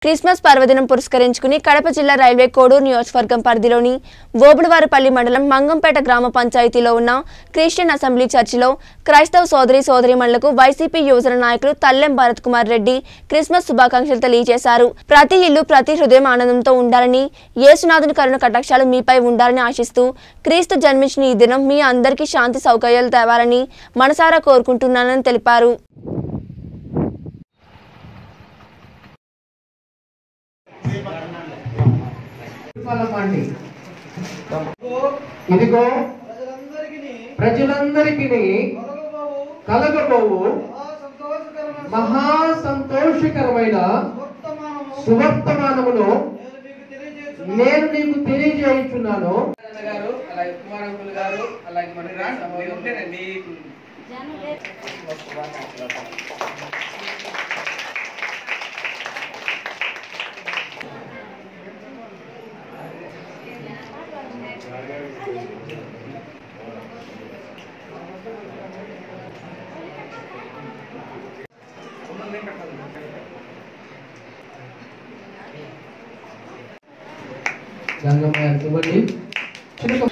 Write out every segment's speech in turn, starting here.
Christmas పర్వదినం పురస్కరించుకుని కడప జిల్లా రైల్వే కోడూరు నియోజకవర్గం పరిధిలోని ఓబులవారిపల్లి మండలం మంగంపేట గ్రామ పంచాయతీలో ఉన్న క్రిస్టియన్ అసెంబ్లీ చర్చిలో క్రైస్తవ సోదరి సోదరిమణులకు వైసీపీ యువజన నాయకులు తల్లెం భరత్ కుమార్ రెడ్డి క్రిస్మస్ శుభాకాంక్షలు తెలియజేశారు ప్రతి ఇల్లు ప్రతి హృదయం ఆనందంతో ఉండాలని యేసునాథుని కరుణ కటాక్షాలు మీపై ఉండాలని ఆశిస్తూ క్రీస్తు జన్మించిన ఈ దినం మీ అందరికీ శాంతి సౌకర్యాలు తేవాలని మనసారా కోరుకుంటున్నానని తెలిపారు ఫలమండి ఇదిగో ప్రజలందరికీ కలగబోవు మహా సంతోషకరమైన సువర్తమానమును నేను నీకు తెలియజేయుచున్నాను గారు అలాగే కుమారంకులు గారు అలాగే మన సహోదరులు గంగమ్మ గారికి ఇవ్వండి చిలుక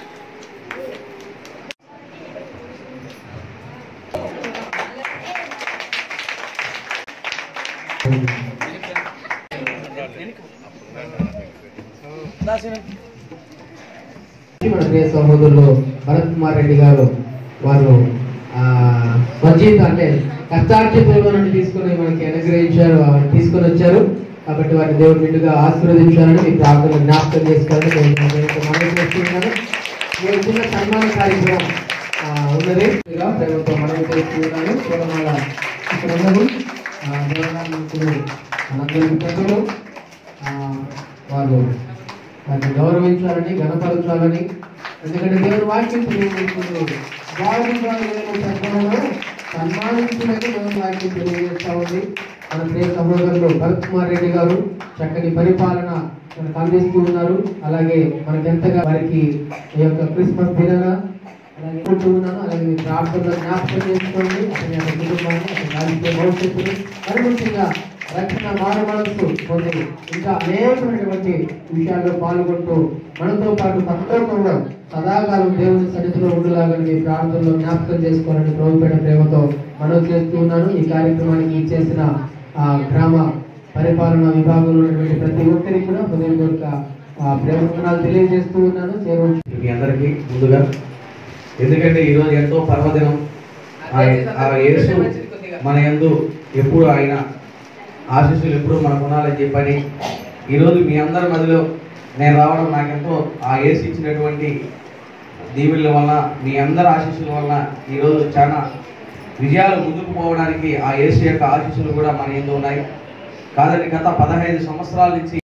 మన ప్రియ సహోదరులు భరత్ కుమార్ రెడ్డి గారు వారు ఆ, స్వజీత అంటే కష్టార్జితంలో నుండి తీసుకొని మనకి అనుగ్రహించారు అవన్నీ తీసుకొని వచ్చారు కాబట్టి వారిని దేవుడు నిండుగా ఆశీర్వదించాలని మీ ప్రార్థన జ్ఞాపకం చేసుకోవాలని నేను దేవునితో మనవి చేస్తున్నాను ఈ చిన్న సన్మాన కార్యక్రమం ఆ, ఉన్నది ఇలా ప్రేమతో మనవి చేస్తున్నాను పూలమాల ఇక్కడ ఉన్నది ఆ, దేవనామకులు మనందరికీ ప్రజలు ఆ, వారు వారిని గౌరవించాలని గణపరచాలని ఎందుకంటే దేవుని వాక్యం తెలియజేస్తుంది బాగుండాలని పెద్దలను సన్మానించులని దేవుని వాక్యం తెలియజేస్తా ఉంది మన ప్రియ సహోదరులు భరత్ కుమార్ రెడ్డి గారు చక్కని పరిపాలన మనకు అందిస్తూ ఉన్నారు అలాగే మనకి ఎంతగా వారికి ఈ యొక్క క్రిస్మస్ దినాన అలాగే అనుకుంటూ ఉన్నాను అలాగే మీ ప్రార్థనలో జ్ఞాపకం చేసుకోండి అతని యొక్క కుటుంబాన్ని అతని రాజకీయ భవిష్యత్తుని మరి ముఖ్యంగా రక్షణ మాన మనస్సు పొంది ఇంకా అనేకమైనటువంటి విషయాల్లో పాల్గొంటూ మనతో పాటు సంతోషంలో సదాకాలం దేవుని సన్నిధిలో ఉండలాగని మీ ప్రార్థనలో జ్ఞాపకం చేసుకోవాలని ప్రభుపేట ప్రేమతో మనవి చేస్తూ ఉన్నాను ఈ కార్యక్రమానికి చేసిన ఆ గ్రామ పరిపాలన విభాగంలో ఉన్నటువంటి ప్రతి ఒక్కరికి కూడా హృదయపూర్వక ఆ, ప్రేమ తెలియజేస్తూ ఉన్నాను చేరువ మీ అందరికీ ముందుగా ఎందుకంటే ఈరోజు ఎంతో పర్వదినం ఆ- ఆ యేసు మన యందు ఎప్పుడు ఆయన ఆశీస్సులు ఎప్పుడు మనకు ఉండాలని చెప్పని ఈరోజు మీ అందరి మధ్యలో నేను రావడం నాకెంతో ఆ యేసు ఇచ్చినటువంటి దీవుల వల్ల మీ అందరి ఆశీస్సుల వల్ల ఈరోజు చాలా విజయాలు ముందుకు పోవడానికి ఆ యేసు యొక్క ఆశీస్సులు కూడా మన ఎందు ఉన్నాయి కాదండి గత పదహైదు సంవత్సరాల నుంచి